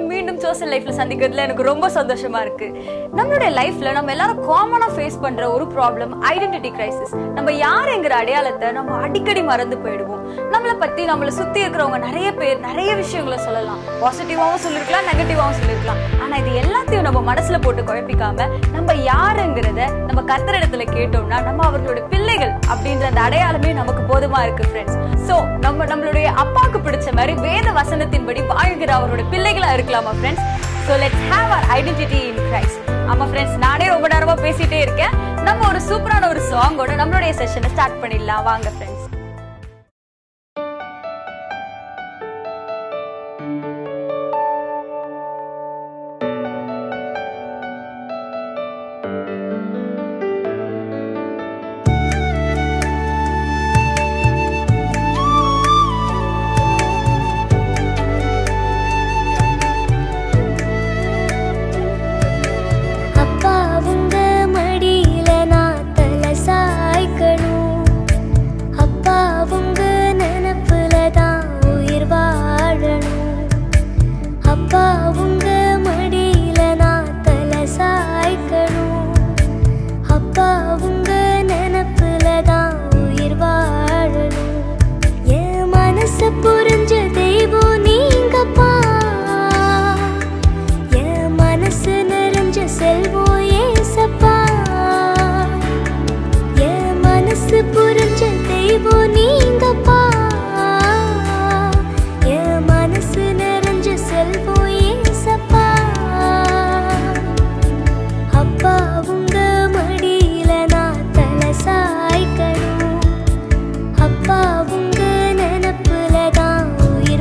மீண்டும் சோஷியல் லைஃப்ல சந்திக்கிறதுல எனக்கு ரொம்ப சந்தோஷமா இருக்கு நம்மளுடைய லைஃப்ல நம்ம எல்லாரும் காமனா ஃபேஸ் பண்ற ஒரு ப்ராப்ளம் ஐடென்டிட்டி கிரைசிஸ் நம்ம யாருங்கிற அடையாளத்தை நம்ம அடிக்கடி மறந்து போயிடுவோம் நம்மளை பத்தி நம்மளை சுத்தி இருக்கிறவங்க நிறைய பேர் நிறைய விஷயங்களை சொல்லலாம் பாசிட்டிவாவும் சொல்லிருக்கலாம் நெகட்டிவாவும் சொல்லிருக்கலாம் ஆனா இது எல்லாத்தையும் நம்ம மனசுல போட்டு குழப்பிக்காம நம்ம யாருங்கிறத நம்ம கத்துற இடத்துல கேட்டோம்னா நம்ம அவர்களோட பிள்ளைகள் அப்படின்ற அந்த அடையாளமே நமக்கு போதுமா இருக்கு ஃப்ரெண்ட்ஸ் சோ நம்ம நம்மளுடைய அப்பாவுக்கு பிடிச்ச மாதிரி வேத வசனத்தின்படி வாழ்கிற அவரோட பிள்ளைகளா இருக்கலாமா friends so let's have our identity in Christ ஆமா ஃப்ரெண்ட்ஸ் நானே ரொம்ப நேரமா பேசிட்டே இருக்கேன் நம்ம ஒரு சூப்பரான ஒரு சாங்கோட நம்மளுடைய செஷனை ஸ்டார்ட் பண்ணிடலாம் வாங்க ஃப்ரெண்ட்ஸ் அப்பா உங்க மடியில நான் தலை சாய்க்கணும் அப்பா உங்க நினப்புல தான் உயிர் வாழணும் அப்பா உங்க மடியில நான் தலை சாய்க்கணும் அப்பா உங்க நினப்புல தான் உயிர் வாழணும் என் மனச புரிஞ்ச தெய்வம் நீங்கப்பா என் மனசு நிறைஞ்ச செல்வம் ஏசப்பா என் மனசு புரிஞ்ச தெய்வம் நீங்கப்பா என் மனசு நிறைஞ்ச செல்வம் ஏசப்பா அப்பா உங்க மடியில நான் தலை சாய்க்கணும் அப்பா உங்க நினப்புல தான் உயிர்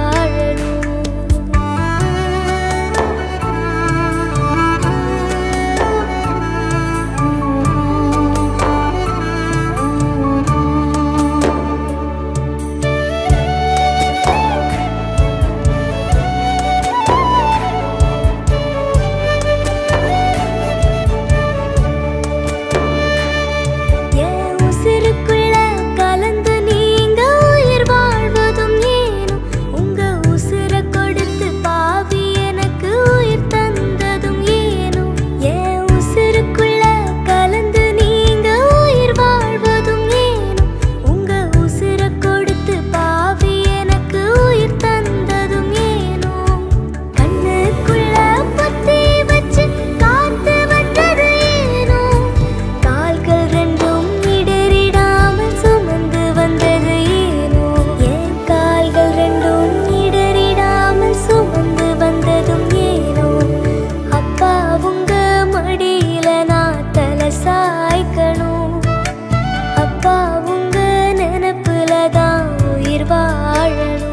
வாழணும் என் உசிருக்குள்ள கலந்து நீங்க உயிர் வாழ்வதும் ஏனும் உங்க உசிர கொடுத்து பாவி எனக்கு உயிர் தந்ததும் ஏனும் என் உசிருக்குள்ள கலந்து நீங்க உயிர் வாழ்வதும் ஏனும் உங்க உசிர கொடுத்து பாவி எனக்கு உயிர் தந்ததும் ஏனும் கண்ணுக்குள்ள பத்தி வச்சு காத்து வந்தது ஏனோ கால்கள் ரெண்டும் இடறிடாமல் சுமந்து வந்தது ஏனோ என் கால்கள் ரெண்டும் இடறிடாமல் சுமந்து வந்ததும் ஏனோ அப்பா உங்க மடியில நான் தலை சாய்க்கணும் அப்பா உங்க நினப்புல தான் உயிர் வாழணும்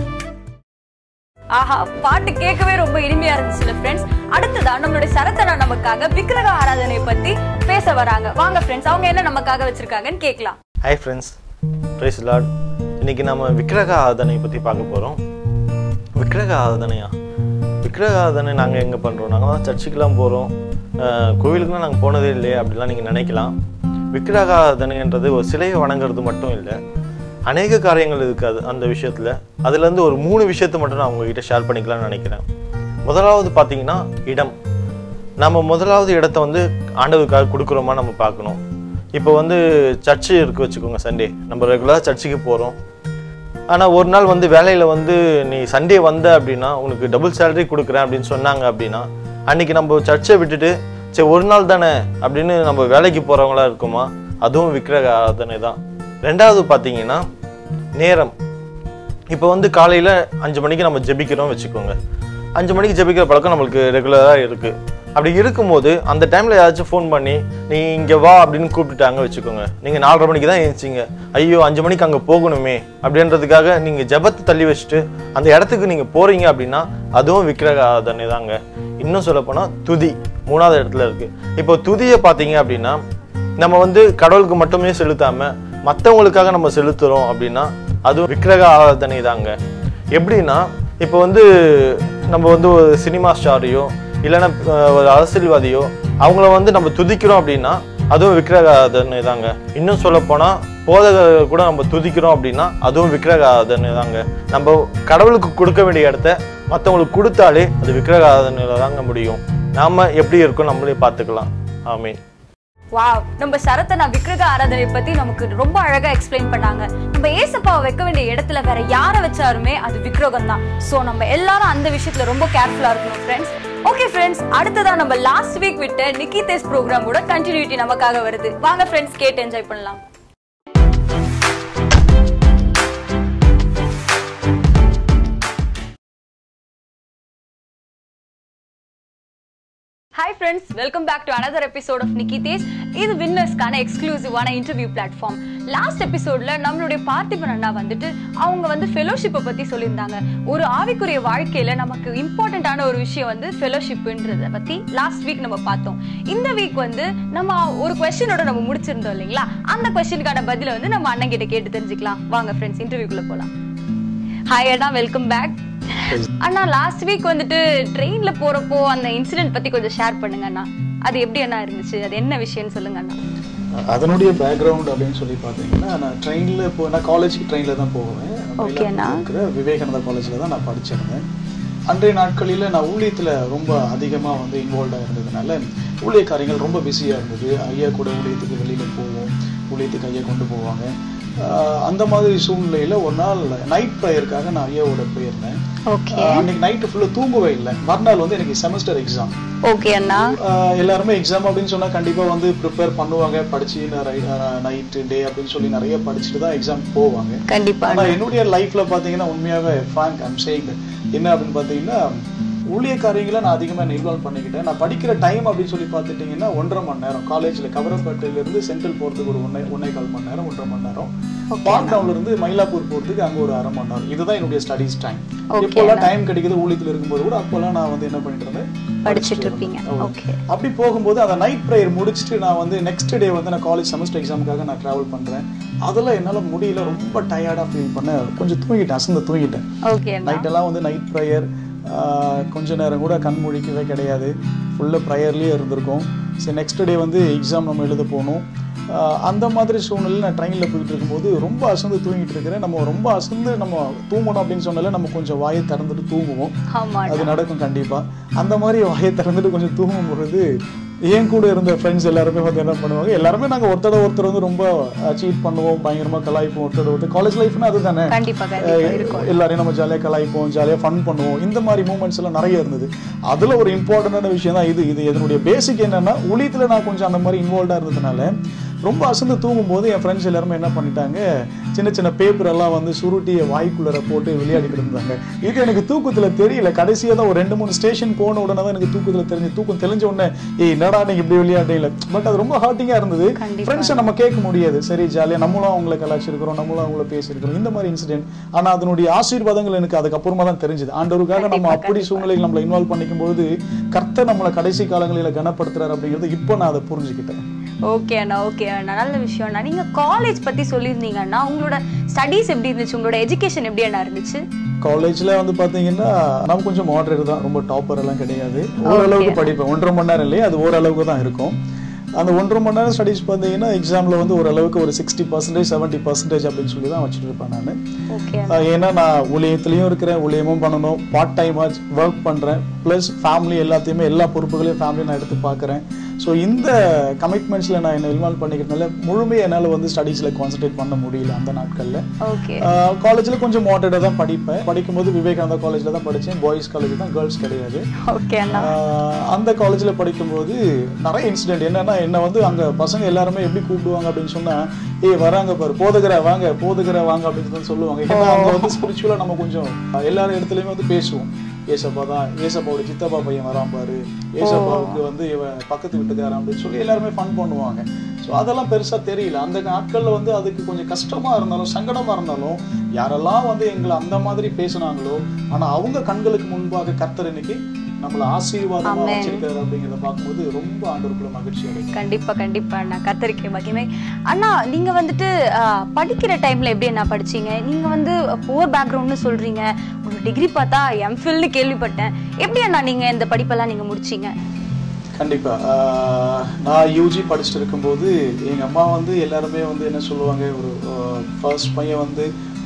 ஆஹா பாட்டு கேட்கவே ரொம்ப இனிமையா இருந்துச்சுல ஃப்ரெண்ட்ஸ் அடுத்ததா நம்மளுடைய சரத்தனா நமக்காக விக்கிரக ஆராதனை பத்தி பேச வராங்க வாங்க ஃப்ரெண்ட்ஸ் அவங்க என்ன நமக்காக வச்சிருக்காங்கன்னு கேட்கலாம் ஹாய் ஃப்ரெண்ட்ஸ் ப்ரைஸ் லார்ட் இன்னைக்கு நம்ம விக்கிரக ஆராதனை பற்றி பார்க்க போகிறோம் விக்கிரக ஆராதனையா விக்கிரக ஆராதனை நாங்கள் எங்கே பண்ணுறோம் நாங்கள் தான் சர்ச்சுக்கெலாம் போகிறோம் கோவிலுக்குலாம் நாங்கள் போனதே இல்லையே அப்படிலாம் நீங்கள் நினைக்கலாம் விக்கிரக ஆராதனைன்றது ஒரு சிலையை வணங்குறது மட்டும் இல்லை அநேக காரியங்கள் இருக்காது அந்த விஷயத்தில் அதுலேருந்து ஒரு மூணு விஷயத்தை மட்டும் நான் உங்ககிட்ட ஷேர் பண்ணிக்கலாம்னு நினைக்கிறேன் முதலாவது பார்த்தீங்கன்னா இடம் நம்ம முதலாவது இடத்த வந்து ஆண்டவருக்காக கொடுக்குறோமா நம்ம பார்க்கணும் இப்போ வந்து சர்ச்சு இருக்கு வச்சுக்கோங்க சண்டே நம்ம ரெகுலராக சர்ச்சுக்கு போகிறோம் ஆனால் ஒரு நாள் வந்து வேலையில் வந்து நீ சண்டே வந்த அப்படின்னா உனக்கு டபுள் சேலரி கொடுக்குறேன் அப்படின்னு சொன்னாங்க அப்படின்னா அன்னைக்கு நம்ம சர்ச்சை விட்டுட்டு சரி ஒரு நாள் தானே அப்படின்னு நம்ம வேலைக்கு போகிறவங்களா இருக்குமா அதுவும் விக்கிரக ஆராதனை தான் ரெண்டாவது பார்த்தீங்கன்னா நேரம் இப்போ வந்து காலையில் அஞ்சு மணிக்கு நம்ம ஜெபிக்கிறோம் வச்சுக்கோங்க அஞ்சு மணிக்கு ஜெபிக்கிற பழக்கம் நம்மளுக்கு ரெகுலராக இருக்குது அப்படி இருக்கும்போது அந்த டைமில் யாராச்சும் ஃபோன் பண்ணி நீ இங்கே வா அப்படின்னு கூப்பிட்டுட்டாங்க வச்சுக்கோங்க நீங்கள் நாலரை மணிக்கு தான் எழுந்திச்சிங்க ஐயோ அஞ்சு மணிக்கு அங்கே போகணுமே அப்படின்றதுக்காக நீங்கள் ஜெபத்தை தள்ளி வச்சுட்டு அந்த இடத்துக்கு நீங்கள் போகிறீங்க அப்படின்னா அதுவும் விக்கிரக ஆராதனை தாங்க இன்னும் சொல்லப்போனால் துதி மூணாவது இடத்துல இருக்குது இப்போ துதியை பார்த்தீங்க அப்படின்னா நம்ம வந்து கடவுளுக்கு மட்டுமே செலுத்தாம மற்றவங்களுக்காக நம்ம செலுத்துறோம் அப்படின்னா அதுவும் விக்கிரக ஆராதனை தாங்க எப்படின்னா இப்போ வந்து நம்ம வந்து ஒரு சினிமா ஸ்டாரையோ இல்லைன்னா அஹ், ஒரு அரசியல்வாதியோ அவங்கள வந்து நம்ம துதிக்கிறோம் அப்படின்னா அதுவும் விக்கிரக ஆராதனை தாங்க இன்னும் சொல்ல போனா போதகரை கூட நம்ம துதிக்கிறோம் அப்படின்னா அதுவும் விக்கிரக ஆராதனை தாங்க நம்ம கடவுளுக்கு கொடுக்க வேண்டிய இடத்த மற்றவங்களுக்கு கொடுத்தாலே அது விக்கிரக ஆராதனையில் தாங்க முடியும் நாம எப்படி இருக்கோம் நம்மளே பார்த்துக்கலாம் ஆமீன் வாவ் நம்ம சரத்தனா விக்கிரக ஆராதனை பத்தி நமக்கு ரொம்ப அழகா எக்ஸ்பிளைன் பண்ணாங்க நம்ம ஏசப்பாவை வைக்க வேண்டிய இடத்துல வேற யாரை வச்சாலுமே அது விக்கிரகம் தான் சோ நம்ம எல்லாரும் அந்த விஷயத்துல ரொம்ப கேர்ஃபுல்லா இருக்கணும் ஃப்ரெண்ட்ஸ் ஓகே ஃப்ரெண்ட்ஸ் அடுத்ததா நம்ம லாஸ்ட் வீக் விட்ட நிக்கி தேஸ் ப்ரோக்ராமோட கண்டினியூட்டி நமக்காக வருது வாங்க ஃப்ரெண்ட்ஸ் கேட்டு என்ஜாய் பண்ணலாம் hi friends welcome back to another episode of நிக்கி தேஸ் இது வின்னர்ஸ்க்கான எக்ஸ்க்ளூசிவான இன்டர்வியூ பிளாட்ஃபார்ம் லாஸ்ட் எபிசோட்ல நம்மளுடைய பார்த்திபன் அண்ணா வந்துட்டு அவங்க வந்து ஃபெலோஷிப்பை பத்தி சொல்லியிருந்தாங்க ஒரு ஆவிக்குரிய வாழ்க்கையில நமக்கு இம்பார்ட்டண்ட்டான ஒரு விஷயம் வந்து ஃபெலோஷிப்ன்றத பத்தி லாஸ்ட் வீக் நம்ம பார்த்தோம் இந்த வீக் வந்து நம்ம ஒரு கொஸ்டினோட நம்ம முடிச்சிருந்தோம் இல்லைங்களா அந்த கொஸ்டினுக்கான பதில வந்து நம்ம அண்ணன் கிட்ட கேட்டு தெரிஞ்சுக்கலாம் வாங்க ஃப்ரெண்ட்ஸ் இன்டர்வியூக்குள்ள போலாம் ஹாய் அண்ணா வெல்கம் பேக் அண்ணா லாஸ்ட் வீக் வந்துட்டு ட்ரெயின்ல போறப்போ அந்த இன்சிடென்ட் பத்தி கொஞ்சம் ஷேர் பண்ணுங்க அண்ணா அது எப்படி அண்ணா இருந்துச்சு அது என்ன விஷயம்னு சொல்லுங்க அண்ணா அதனுடைய பேக்ரவுண்ட் அப்படின்னு சொல்லி பார்த்தீங்கன்னா நான் ட்ரெயினில் போ நான் காலேஜுக்கு ட்ரெயினில் தான் போவேன் Okay, அண்ணா. இருக்கிற விவேகானந்தா காலேஜில் தான் நான் படிச்சிருந்தேன் அன்றைய நாட்களில் நான் ஊழியத்தில் ரொம்ப அதிகமாக வந்து இன்வால்வ்டாக இருந்ததுனால ஊழிய காரியங்கள் ரொம்ப பிஸியாக இருந்தது ஐயா கூட ஊழியத்துக்கு வெளியில் போவோம் ஊழியத்துக்கு ஐயா கொண்டு போவாங்க ஆஹ் அந்த மாதிரி சூழ்நிலையில் ஒரு நாள் நைட் ப்ரேயருக்காக நான் ஐயாவோட போயிருந்தேன் ஓகே ஆஹ் அன்னைக்கு நைட்டு ஃபுல்லாக தூங்கவே இல்லை மறுநாள் வந்து எனக்கு செமஸ்டர் எக்ஸாம் ஓகே அண்ணா ஆஹ் எல்லாருமே எக்ஸாம் அப்படின்னு சொன்னா கண்டிப்பா வந்து ப்ரிப்பேர் பண்ணுவாங்க படிச்சு நைட்டு டே அப்படின்னு சொல்லி நிறைய படிச்சுட்டு தான் எக்ஸாம் போவாங்க கண்டிப்பா ஆனா என்னுடைய லைஃப்ல பாத்தீங்கன்னா உண்மையாவே ஃப்ராங்க் ஐம் சேயிங் என்ன அப்படின்னு பாத்தீங்கன்னா ஊழிய காரியங்களை நான் அதிகமா இன்வால்வ் பண்ணிக்கிட்டேன் நான் படிக்கிற டைம் அப்படின்னு சொல்லி பார்த்துட்டீங்கன்னா ஒன்றரை மணி நேரம் காலேஜ்ல கவரப்பேட்டையில இருந்து சென்ட்ரல் போறதுக்கு ஒரு ஒன்னே ஒன்னே கால் மணி நேரம் ஒன்றரை மணி நேரம் பால் டவுன்ல இருந்து மயிலாப்பூர் போறதுக்கு அங்க ஒரு அரை மணி நேரம் இதுதான் என்னுடைய ஸ்டடீஸ் டைம் Okay, இப்போல்லாம் டைம் கிடைக்குது ஊழியத்துல இருக்கும்போது கூட அப்போல்லாம் நான் வந்து என்ன பண்ணிட்டு இருந்தேன் படிச்சிட்டு இருந்தேன். இருப்பீங்க அவ்வளவு. ஓகே அப்படி போகும்போது அந்த நைட் ப்ரேயர் முடிச்சுட்டு நான் வந்து நெக்ஸ்ட் டே வந்து நான் காலேஜ் செமஸ்டர் எக்ஸாமுக்காக நான் ட்ராவல் பண்றேன் அதெல்லாம் என்னால முடியல ரொம்ப டயர்டா ஃபீல் பண்ண கொஞ்சம் தூங்கிட்டேன் அசந்து தூங்கிட்டேன் ஓகே அண்ணா நைட் எல்லாம் வந்து நைட் ப்ரேயர் கொஞ்ச நேரம் கூட கண் முழிக்கவே கிடையாது ஃபுல்லாக ப்ரேயர்லேயே இருந்திருக்கோம் சரி நெக்ஸ்ட் டே வந்து எக்ஸாம் நம்ம எழுத போகணும் ஆஹ் அந்த மாதிரி சூழ்நிலை நான் ட்ரெயினில் போயிட்டு இருக்கும்போது ரொம்ப அசந்து தூங்கிட்டு இருக்கிறேன் நம்ம ரொம்ப அசந்து நம்ம தூங்கணும் அப்படின்னு சொன்னாலே நம்ம கொஞ்சம் வாயை திறந்துட்டு தூங்குவோம் ஆமா அது நடக்கும் கண்டிப்பா அந்த மாதிரி வாயை திறந்துட்டு கொஞ்சம் தூங்கும் பொழுது என் கூட இருந்த ஃப்ரெண்ட்ஸ் எல்லாருமே வந்து என்ன பண்ணுவாங்க எல்லாருமே நாங்க ஒருத்தட ஒருத்தர் வந்து ரொம்ப சீட் பண்ணுவோம் பயங்கரமா கலாய்ப்போம் ஒருத்தட ஒருத்தர் காலேஜ் லைஃப்னா அதுதானே கண்டிப்பா கண்டிப்பா இருக்கும் அஹ் எல்லாரையும் நம்ம ஜாலியாக கலாய்ப்போம் ஜாலியாக ஃபன் பண்ணுவோம் இந்த மாதிரி மூமெண்ட்ஸ் எல்லாம் நிறைய இருந்தது அதுல ஒரு இம்பார்ட்டண்டான விஷயம் தான் இது இது இதனுடைய பேசிக் என்னன்னா ஊழியத்துல நான் கொஞ்சம் அந்த மாதிரி இன்வால்வ்டாக இருந்ததுனால ரொம்ப அசந்து தூங்கும்போது என் ஃப்ரெண்ட்ஸ் எல்லாருமே என்ன பண்ணிட்டாங்க சின்ன சின்ன பேப்பர் எல்லாம் வந்து சுருட்டிய வாய்க்குள்ளர போட்டு விளையாடிட்டு இருந்தாங்க இது எனக்கு தூக்கத்துல தெரியல கடைசியா தான் ஒரு ரெண்டு மூணு ஸ்டேஷன் போன உடனே தான் எனக்கு தூக்கத்துல தெரிஞ்சு தூக்கம் தெளிஞ்ச உடனே ஏய் என்னடா நீங்க இப்படி விளையாடுறீங்களே பட் அது ரொம்ப ஹார்ட்டிங்கா இருந்தது கண்டிப்பா. ஃப்ரெண்ட்ஸை நம்ம கேட்க முடியாது சரி ஜாலியா நம்மளும் அவங்கள கலாச்சிருக்கிறோம் நம்மளும் அவங்கள பேசியிருக்கிறோம் இந்த மாதிரி இன்சிடென்ட் ஆனா அதனுடைய ஆசீர்வாதங்கள் எனக்கு அதுக்கப்புறமா தான் தெரிஞ்சது ஆண்டவருக்காக நம்ம அப்படி சூழ்நிலைகள் நம்மளை இன்வால்வ் பண்ணிக்கும் பொழுது கர்த்தர் நம்மளை கடைசி காலங்களில கனப்படுத்துறாரு அப்படிங்கிறது இப்போ நான் அதை புரிஞ்சுக்கிட்டேன் ஓகே அண்ணா ஓகே அண்ணா நல்ல விஷயம் அண்ணா நீங்க காலேஜ் பத்தி சொல்லியிருந்தீங்க அண்ணா உங்களோட ஸ்டடீஸ் எப்படி இருந்துச்சு உங்களோட எஜுகேஷன் எப்படி அண்ணா இருந்துச்சு காலேஜ்ல வந்து பாத்தீங்கன்னா நம்ம கொஞ்சம் மாடரேட் தான் ரொம்ப டாப்பர் எல்லாம் கிடையாது ஓரளவுக்கு படிப்பேன் ஒன்றரை மணி நேரம் இல்லையா அது ஓரளவுக்கு தான் இருக்கும் அந்த ஒன்றரை மணி நேரம் ஸ்டடீஸ் பார்த்தீங்கன்னா எக்ஸாம்ல வந்து ஓரளவுக்கு ஒரு சிக்ஸ்டி பர்சன்டேஜ் செவன்ட்டி பர்சன்டேஜ் அப்படின்னு சொல்லி தான் வச்சுட்டு இருப்பேன் நான் ஓகே ஏன்னா நான் ஊழியத்துலயும் இருக்கிறேன் ஊழியமும் பண்ணணும் பார்ட் டைம் ஒர்க் பண்றேன் ப்ளஸ் ஃபேமிலி எல்லாத்தையுமே எல்லா பொறுப்புகளையும் ஃபேமிலி நான் எடுத்து பார்க்குறேன் ஸோ இந்த கமிட்மெண்ட்ஸ்ல நான் என்ன இன்வால்வ் பண்ணிக்கிறதுனால முழுமையாக என்னால் வந்து ஸ்டடீஸ்ல கான்சென்ட்ரேட் பண்ண முடியல அந்த நாட்கள்ல ஓகே காலேஜில் கொஞ்சம் மாடரேட்டாக தான் படிப்பேன் படிக்கும்போது விவேகானந்தா காலேஜில் தான் படித்தேன் பாய்ஸ் காலேஜ் தான் கேர்ள்ஸ் கிடையாது ஓகே அண்ணா ஆஹ் அந்த காலேஜில் படிக்கும்போது நிறைய இன்சிடென்ட் என்னன்னா என்ன வந்து அங்கே பசங்க எல்லாருமே எப்படி கூப்பிடுவாங்க அப்படின்னு சொன்னா ஏய் வராங்க பாரு போதுகிற வாங்க போதுகிற வாங்க அப்படின்னு தான் சொல்லுவாங்க ஏன்னா அங்கே வந்து ஸ்பிரிச்சுவலாக நம்ம கொஞ்சம் எல்லா இடத்துலையுமே வந்து பேசுவோம் ஏசப்பா தான் ஏசப்பாவோட சித்தப்பா பையன் வரான் பாரு ஏசப்பாவுக்கு வந்து இவன் பக்கத்து வீட்டுக்காரன் அப்படின்னு சொல்லி எல்லாருமே ஃபன் பண்ணுவாங்க ஸோ அதெல்லாம் பெருசா தெரியல அந்த நாட்கள்ல வந்து அதுக்கு கொஞ்சம் கஷ்டமா இருந்தாலும் சங்கடமா இருந்தாலும் யாரெல்லாம் வந்து எங்களை அந்த மாதிரி பேசுனாங்களோ ஆனா அவங்க கண்களுக்கு முன்பாக கர்த்தர் இன்னைக்கு நம்மள ஆசீர்வாதமா Amen. வச்சிருக்காரு அப்படிங்கிறத பார்க்கும்போது ரொம்ப ஆண்டவருக்குள்ள மகிழ்ச்சி அடையும் கண்டிப்பா கண்டிப்பா அண்ணா கத்தரிக்கை மகிமை அண்ணா நீங்க வந்துட்டு ஆஹ், படிக்கிற டைம்ல எப்படி என்ன படிச்சீங்க நீங்க வந்து போர் பேக்ரவுண்ட்னு சொல்றீங்க உங்க டிகிரி பார்த்தா எம்ஃபில்னு கேள்விப்பட்டேன் எப்படி அண்ணா நீங்க இந்த படிப்பெல்லாம் நீங்க முடிச்சீங்க கண்டிப்பா ஆஹ் நான் யூஜி படிச்சுட்டு இருக்கும்போது எங்க அம்மா வந்து எல்லாருமே வந்து என்ன சொல்லுவாங்க ஒரு ஃபர்ஸ்ட் பையன் வந்து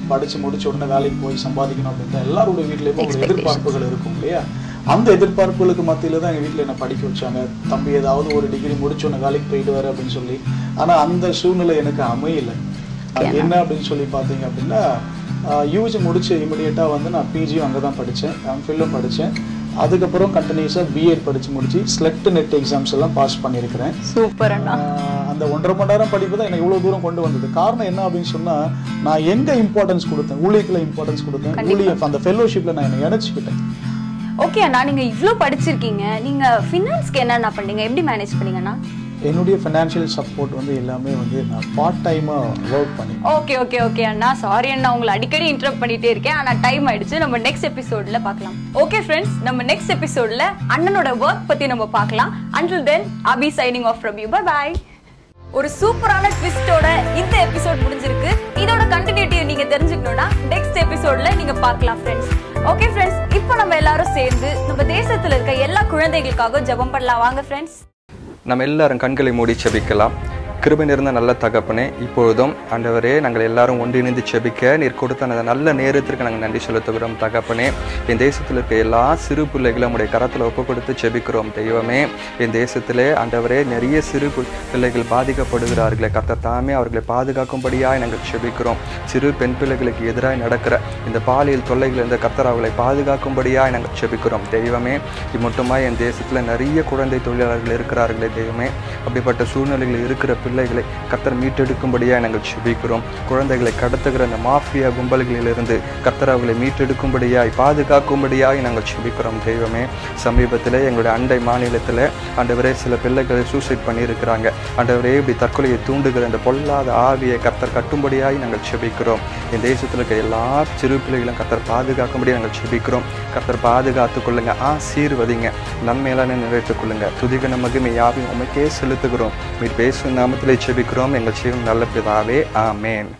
படிச்சு முடிச்ச உடனே வேலைக்கு போய் சம்பாதிக்கணும் அப்படின்ற எல்லாருடைய வீட்லயுமே ஒரு எதிர்பார்ப்புகள் இருக்கும் இல்லையா அந்த எதிர்பார்ப்புகளுக்கு மத்தியில தான் எங்க வீட்ல என்ன படிக்க வச்சாங்க தம்பி ஏதாவது ஒரு டிகிரி முடிச்ச உடனே வேலைக்கு போயிட்டு வர அப்படின்னு சொல்லி ஆனா அந்த சூழ்நிலை எனக்கு அமையல அது என்ன அப்படின்னு சொல்லி பார்த்தீங்க அப்படின்னா யூஜி முடிச்சு இமிடியேட்டாக வந்து நான் பிஜியும் அங்கே தான் படித்தேன் எம்ஃபில்லும் படித்தேன் அதுக்கப்புறம் கண்டினியூஸாக பிஎட் படித்து முடிச்சு ஸ்லெக்ட் நெட் எக்ஸாம்ஸ் எல்லாம் பாஸ் பண்ணியிருக்கிறேன் சூப்பர் அண்ணா ஆஹ் அந்த ஒன்றரை மணி நேரம் படிப்பு தான் எனக்கு இவ்வளோ தூரம் கொண்டு வந்தது காரணம் என்ன அப்படின்னு சொன்னால் நான் எங்கே இம்பார்ட்டன்ஸ் கொடுத்தேன் ஊழியத்தில் இம்பார்ட்டன்ஸ் கொடுத்தேன் ஊழிய அந்த ஃபெல்லோஷிப்பில் நான் என்னை இணைச்சிக்கிட்டேன் ஓகே அண்ணா நீங்க இவ்ளோ படிச்சிருக்கீங்க நீங்க ஃபினான்ஸ்க்கு என்னென்ன பண்ணீங்க எப்படி மேனேஜ் பண்ணீங்கண்ணா என்னுடைய ஃபினான்ஷியல் சப்போர்ட் வந்து எல்லாமே வந்து நான் பார்ட் டைமாக ஒர்க் பண்ணி ஓகே ஓகே ஓகே அண்ணா சாரி அண்ணா உங்களை அடிக்கடி இன்டரப்ட் பண்ணிட்டே இருக்கேன் ஆனா டைம் ஆயிடுச்சு நம்ம நெக்ஸ்ட் எபிசோட்ல பார்க்கலாம் ஓகே ஃப்ரெண்ட்ஸ் நம்ம நெக்ஸ்ட் எபிசோட்ல அண்ணனோட ஒர்க் பத்தி நம்ம பார்க்கலாம் until then Abi signing off from you bye bye ஒரு சூப்பரான ட்விஸ்டோட இந்த எபிசோட் முடிஞ்சிருக்கு இதோட கண்டினியூட்டியை நீங்க தெரிஞ்சுக்கணும்னா நெக்ஸ்ட் எபிசோட்ல நீங்க பார்க்கலாம் ஃப்ரெண்ட்ஸ் ஓகே ஃப்ரெண்ட்ஸ் இப்போ நம்ம எல்லாரும் சேர்ந்து நம்ம தேசத்துல இருக்க எல்லா குழந்தைகளுக்காக ஜெபம் பண்ணலாம் வாங்க ஃப்ரெண்ட்ஸ் நம்ம எல்லாரும் கண்களை மூடி செபிக்கலாம் கிருபை நிறைந்த நல்ல தகப்பனே இப்பொழுதும் ஆண்டவரே நாங்கள் எல்லாரும் ஒன்றிணைந்து செபிக்க நீர் கொடுத்த அந்த நல்ல நேரத்திற்கு நாங்கள் நன்றி செலுத்துகிறோம் தகப்பனே என் தேசத்தில் இருக்க எல்லா சிறு பிள்ளைகளும் உடைய கரத்தில் ஒப்பு கொடுத்து செபிக்கிறோம் தெய்வமே என் தேசத்திலே ஆண்டவரே நிறைய சிறு பு- பிள்ளைகள் பாதிக்கப்படுகிறார்களே கர்த்தர் தாமே அவர்களை பாதுகாக்கும்படியாய் நாங்கள் செபிக்கிறோம் சிறு பெண் பிள்ளைகளுக்கு எதிராக நடக்கிற இந்த பாலியல் தொல்லைகள் இந்த கர்த்தர் அவர்களை பாதுகாக்கும்படியாய் நாங்கள் செபிக்கிறோம் தெய்வமே இது மட்டுமா என் தேசத்தில் நிறைய குழந்தை தொழிலாளர்கள் இருக்கிறார்களே தெய்வமே அப்படிப்பட்ட சூழ்நிலைகளில் இருக்கிற பிள்ளைகளை கர்த்தர் மீட்டெடுக்கும்படியாய் நாங்கள் செபிக்கிறோம் குழந்தைகளை கடத்துகிற அந்த மாஃபியா கும்பல்களிலிருந்து கர்த்தர் அவர்களை மீட்டெடுக்கும்படியாய் பாதுகாக்கும்படியாய் நாங்கள் செபிக்கிறோம் தெய்வமே சமீபத்தில் எங்களுடைய அண்டை மாநிலத்தில் ஆண்டவரே சில பிள்ளைகளை சூசைட் பண்ணியிருக்கிறாங்க ஆண்டவரே இப்படி தற்கொலையை தூண்டுகிற அந்த பொல்லாத ஆவியை கர்த்தர் கட்டும்படியாய் நாங்கள் செபிக்கிறோம் இந்த தேசத்தில் இருக்க எல்லா சிறு பிள்ளைகளும் கர்த்தர் பாதுகாக்கும்படி நாங்கள் செபிக்கிறோம் கர்த்தர் பாதுகாத்துக் கொள்ளுங்க ஆசீர்வதிங்க நன்மையிலான நிறைவேற்றிக் கொள்ளுங்க துதிகன மகிமை யாவையும் உமைக்கே செலுத்துகிறோம் மீட் பேசும் நாமத்திலே செபிக்கிறோம் எங்கள் ஜீவன் நல்ல பிதாவே ஆமேன்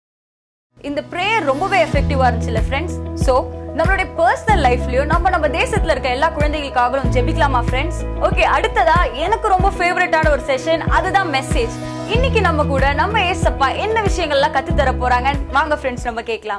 இந்த ப்ரேயர் ரொம்பவே எஃபெக்டிவா இருந்துச்சுல ஃப்ரெண்ட்ஸ் ஸோ நம்மளுடைய பர்சனல் லைஃப்லயும் நம்ம நம்ம தேசத்துல இருக்க எல்லா குழந்தைகளுக்காகவும் ஜெபிக்கலாமா ஃப்ரெண்ட்ஸ் ஓகே அடுத்ததா எனக்கு ரொம்ப ஃபேவரட்டான ஒரு செஷன் அதுதான் மெசேஜ் இன்னைக்கு நம்ம கூட நம்ம ஏசப்பா என்ன விஷயங்கள்லாம் கத்து தர போறாங்க வாங்க ஃப்ரெண்ட்ஸ் நம்ம கேட்கலாம்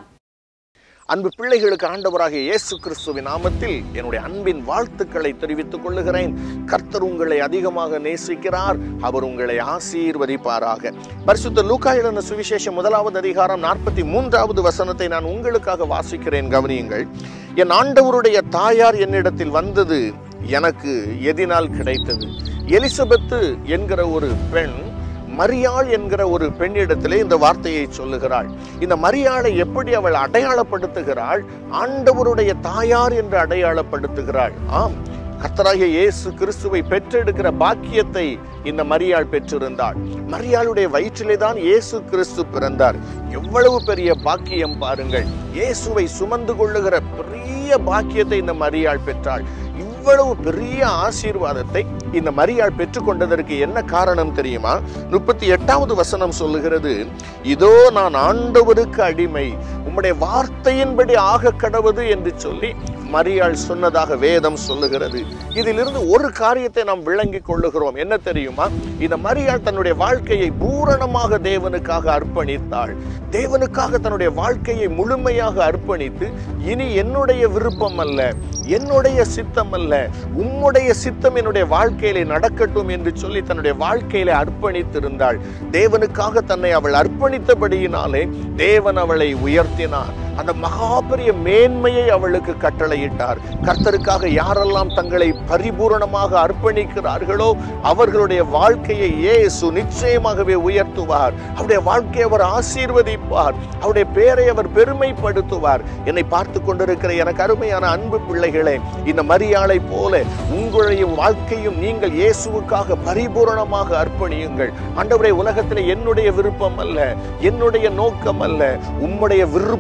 அன்பு பிள்ளைகளுக்கு ஆண்டவராகிய இயேசு கிறிஸ்துவின் நாமத்தில் என்னுடைய அன்பின் வாழ்த்துக்களை தெரிவித்துக் கொள்ளுகிறேன் கர்த்தர் உங்களை அதிகமாக நேசிக்கிறார் அவர் உங்களை ஆசீர்வதிப்பாராக பரிசுத்த லூக்கா எழுதின சுவிசேஷம் முதலாவது அதிகாரம் நாற்பத்தி மூன்றாவது வசனத்தை நான் உங்களுக்காக வாசிக்கிறேன் கவனியுங்கள் என் ஆண்டவருடைய தாயார் என்னிடத்தில் வந்தது எனக்கு எதினால் கிடைத்தது எலிசபெத்து என்கிற ஒரு பெண் மரியாள் என்கிற ஒரு பெண்ணிடத்திலே இந்த வார்த்தையை சொல்லுகிறாள் இந்த மரியாளை எப்படி அவள் அடையாளப்படுத்துகிறாள் ஆண்டவருடைய தாயார் என்று அடையாளப்படுத்துகிறாள் ஆம் கர்த்தராகிய இயேசு கிறிஸ்துவை பெற்றெடுக்கிற பாக்கியத்தை இந்த மரியாள் பெற்றிருந்தாள் மரியாளுடைய வயிற்றிலே தான் இயேசு கிறிஸ்து பிறந்தார் எவ்வளவு பெரிய பாக்கியம் பாருங்கள் இயேசுவை சுமந்து கொள்ளுகிற பெரிய பாக்கியத்தை இந்த மரியாள் பெற்றாள் இவ்வளவு பெரிய ஆசீர்வாதத்தை இந்த மரியாள் பெற்றுக்கொண்டதற்கு என்ன காரணம் தெரியுமா முப்பத்தி எட்டாவது வசனம் சொல்லுகிறது இதோ நான் ஆண்டவருக்கு அடிமை உம்முடைய வார்த்தையின்படி ஆக கடவுது என்று சொல்லி மரியாள் சொன்னதாக வேதம் சொல்லுகிறது இதிலிருந்து ஒரு காரியத்தை நாம் விளங்கிக் கொள்ளுகிறோம் என்ன தெரியுமா இந்த மரியாள் தன்னுடைய வாழ்க்கையை பூரணமாக தேவனுக்காக அர்ப்பணித்தாள் தேவனுக்காக தன்னுடைய வாழ்க்கையை முழுமையாக அர்ப்பணித்து இனி என்னுடைய விருப்பம் அல்ல என்னுடைய சித்தம் அல்ல உம்முடைய சித்தம் என்னுடைய வாழ்க்கையிலே நடக்கட்டும் என்று சொல்லி தன்னுடைய வாழ்க்கையிலே அர்ப்பணித்திருந்தாள் தேவனுக்காக தன்னை அவள் அர்ப்பணித்தபடியினாலே தேவன் அவளை உயர்த்தினார் அந்த மகா பெரிய மேன்மையை அவளுக்கு கட்டளையிட்டார் கர்த்தருக்காக யாரெல்லாம் தங்களை பரிபூரணமாக அர்ப்பணிக்கிறார்களோ அவர்களுடைய வாழ்க்கையை இயேசு நிச்சயமாகவே உயர்த்துவார் அவருடைய வாழ்க்கையை அவர் ஆசீர்வதிப்பார் அவருடைய பேரை அவர் பெருமைப்படுத்துவார் என்னை பார்த்து கொண்டிருக்கிற எனக்கு அருமையான அன்பு பிள்ளைகளே இந்த மரியாளை போல உங்களுடைய வாழ்க்கையும் நீங்கள் இயேசுவுக்காக பரிபூரணமாக அர்ப்பணியுங்கள் ஆண்டவரே உலகத்தில் என்னுடைய விருப்பம் அல்ல என்னுடைய நோக்கம் அல்ல உம்முடைய விருப்பம் என்னுடைய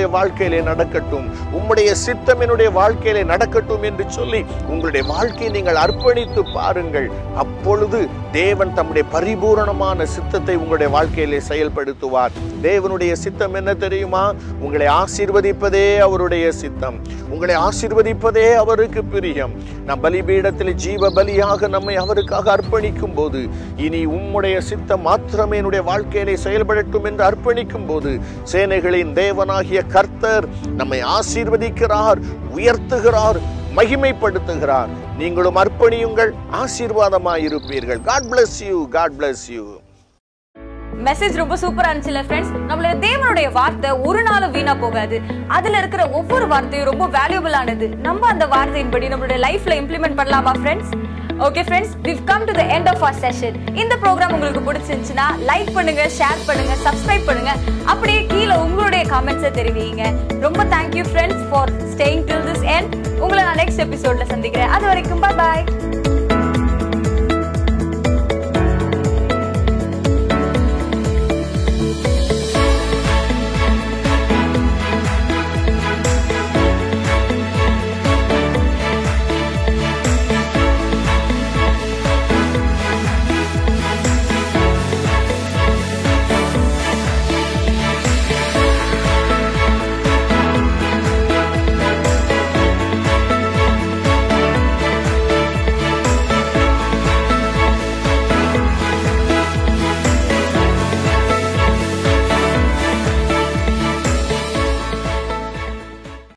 என்னுடைய வாழ்க்கையிலே நடக்கட்டும் உம்முடைய சித்தம் என்னுடைய வாழ்க்கையிலே நடக்கட்டும் என்று சொல்லி உங்களுடைய வாழ்க்கையை நீங்கள் அர்ப்பணித்து பாருங்கள் அப்பொழுது தேவன் தம்முடைய பரிபூரணமான சித்தத்தை உங்களுடைய வாழ்க்கையிலே செயல்படுத்துவார் தேவனுடைய சித்தம் என்ன தெரியுமா உங்களை ஆசீர்வதிப்பதே அவருடைய சித்தம் உங்களை ஆசீர்வதிப்பதே அவருக்கு பிரியம் நம் பலிபீடத்தில் ஜீவ பலியாக நம்மை அவருக்காக அர்ப்பணிக்கும் போது இனி உம்முடைய சித்தம் மாத்திரமே என்னுடைய வாழ்க்கையிலே செயல்படட்டும் என்று அர்ப்பணிக்கும் போது சேனைகளின் தேவனாகிய கர்த்தர் நம்மை ஆசீர்வதிக்கிறார் உயர்த்துகிறார் மகிமைப்படுத்துகிறார் நீங்களும் அர்ப்பணியுங்கள் ஆசீர்வாதமாயிருப்பீர்கள் God bless you God bless you message ரொம்ப சூப்பரா இருந்துச்சுல ஃப்ரெண்ட்ஸ் நம்மளுடைய தேவனுடைய வார்த்தை ஒரு நாளும் வீணா போகாது அதுல இருக்கிற ஒவ்வொரு வார்த்தையும் ரொம்ப வேல்யூபிளானது நம்ம அந்த வார்த்தையின்படி நம்மளுடைய லைஃப்ல இம்ப்ளிமெண்ட் பண்ணலாமா friends okay friends we've come to the end of our session இந்த ப்ரோக்ராம் உங்களுக்கு பிடிச்சிருந்துச்சுன்னா லைக் பண்ணுங்க ஷேர் பண்ணுங்க சப்ஸ்கிரைப் பண்ணுங்க அப்படியே கீழே உங்களுடைய கமெண்ட்ஸை தெரிவிங்க ரொம்ப thank you friends for staying till this end உங்களை நான் நெக்ஸ்ட் எபிசோட்ல சந்திக்கிறேன் அது வரைக்கும் பாய்